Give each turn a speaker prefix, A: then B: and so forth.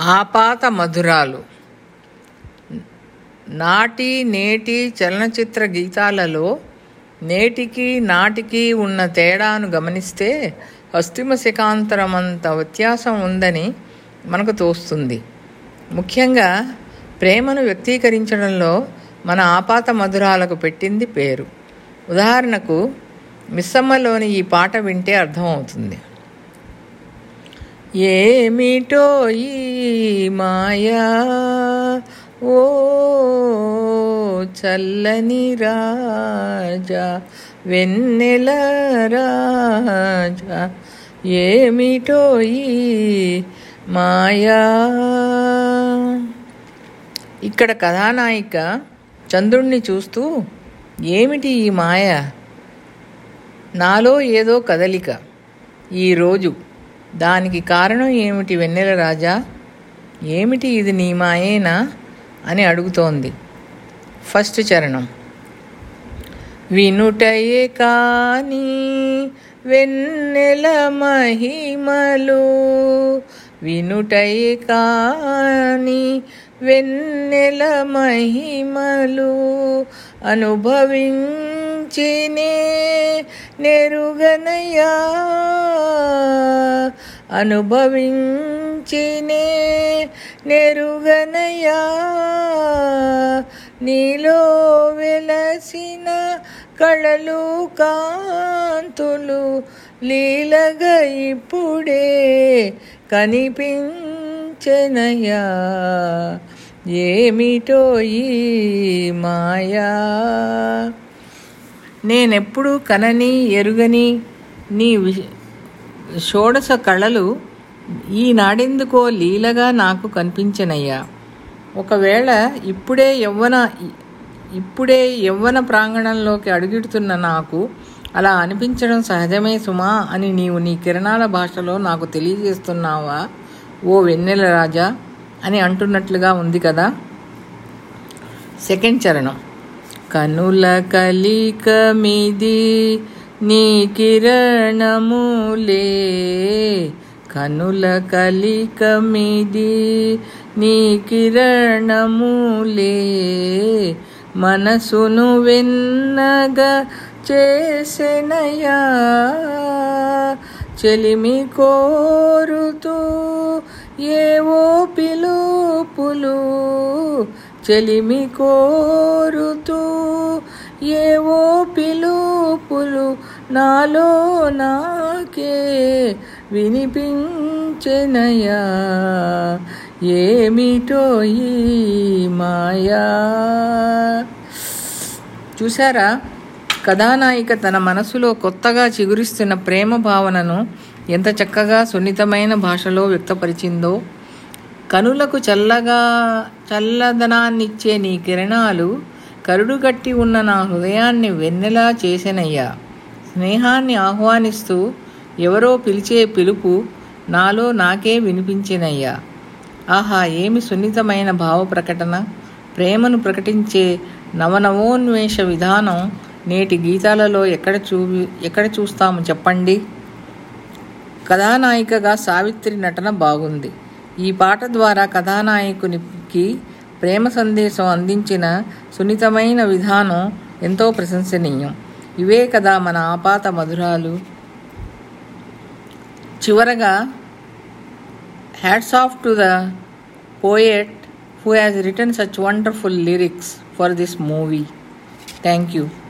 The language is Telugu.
A: ఆపాత మధురాలు నాటి నేటి చలనచిత్ర గీతాలలో నేటికి నాటికి ఉన్న తేడాను గమనిస్తే అస్థిమ శిఖాంతరమంత వ్యత్యాసం ఉందని మనకు తోస్తుంది ముఖ్యంగా ప్రేమను వ్యక్తీకరించడంలో మన ఆపాత మధురాలకు పెట్టింది పేరు ఉదాహరణకు మిస్సమ్మలోని ఈ పాట వింటే అర్థమవుతుంది ఏమిటో ఈ మాయా ఓ చల్లని రాజా వెన్నెల రాజా ఏమిటో ఈ మాయా ఇక్కడ కథానాయిక చంద్రుణ్ణి చూస్తూ ఏమిటి ఈ మాయ నాలో ఏదో కదలిక ఈరోజు దానికి కారణం ఏమిటి వెన్నెల రాజా ఏమిటి ఇది నీ మాయేనా అని అడుగుతోంది ఫస్ట్ చరణం వినుటయే కాని వెన్నెల మహిమలు వినుటయే కాని వెన్నెల మహిమలు అనుభవించినే నెరుగనయా అనుభవించినే నెరుగనయా నీలో వెలసిన కళలు కాంతులు లీలగా ఇప్పుడే కనిపించనయా ఏమిటో ఈ మాయా నేనెప్పుడు కనని ఎరుగని నీ వి- షోడశ కళలు ఈనాడెందుకో లీలగా నాకు కనిపించనయ్యా ఒకవేళ ఇప్పుడే యవ్వన ఇప్పుడే యవ్వన ప్రాంగణంలోకి అడుగుడుతున్న నాకు అలా అనిపించడం సహజమే సుమా అని నీవు నీ కిరణాల భాషలో నాకు తెలియజేస్తున్నావా ఓ వెన్నెల రాజా అని అంటున్నట్లుగా ఉంది కదా సెకండ్ చరణం కనుల కలిక మిది నీ కిరణములే కనుల కలిక మిది నీ కిరణములే మనసును వెన్నగా చేసెనయా చెలిమి కోరుతూ ఏవో పిలుపులు చెలిమి కోరుతూ ఏవో పిలుపులు నాలో నాకే వినిపించెనయా ఏమిటో ఈ మాయా చూసారా కథానాయిక తన మనసులో కొత్తగా చిగురిస్తున్న ప్రేమ భావనను ఎంత చక్కగా సున్నితమైన భాషలో వ్యక్తపరిచిందో కనులకు చల్లగా చల్లదనాన్నిచ్చే నీ కిరణాలు కరుడుగట్టి ఉన్న నా హృదయాన్ని వెన్నెలా చేసెనయ్యా స్నేహాన్ని ఆహ్వానిస్తూ ఎవరో పిలిచే పిలుపు నాలో నాకే వినిపించినయ్యా ఆహా ఏమి సున్నితమైన భావ ప్రకటన ప్రేమను ప్రకటించే నవనవోన్మేష విధానం నేటి గీతాలలో ఎక్కడ చూ ఎక్కడ చూస్తాము చెప్పండి కథానాయికగా సావిత్రి నటన బాగుంది ఈ పాట ద్వారా కథానాయకునికి ప్రేమ సందేశం అందించిన సున్నితమైన విధానం ఎంతో ప్రశంసనీయం ఇవే కదా మన ఆపాత మధురాలు చివరగా hats off to the poet who has return such wonderful lyrics for this movie thank you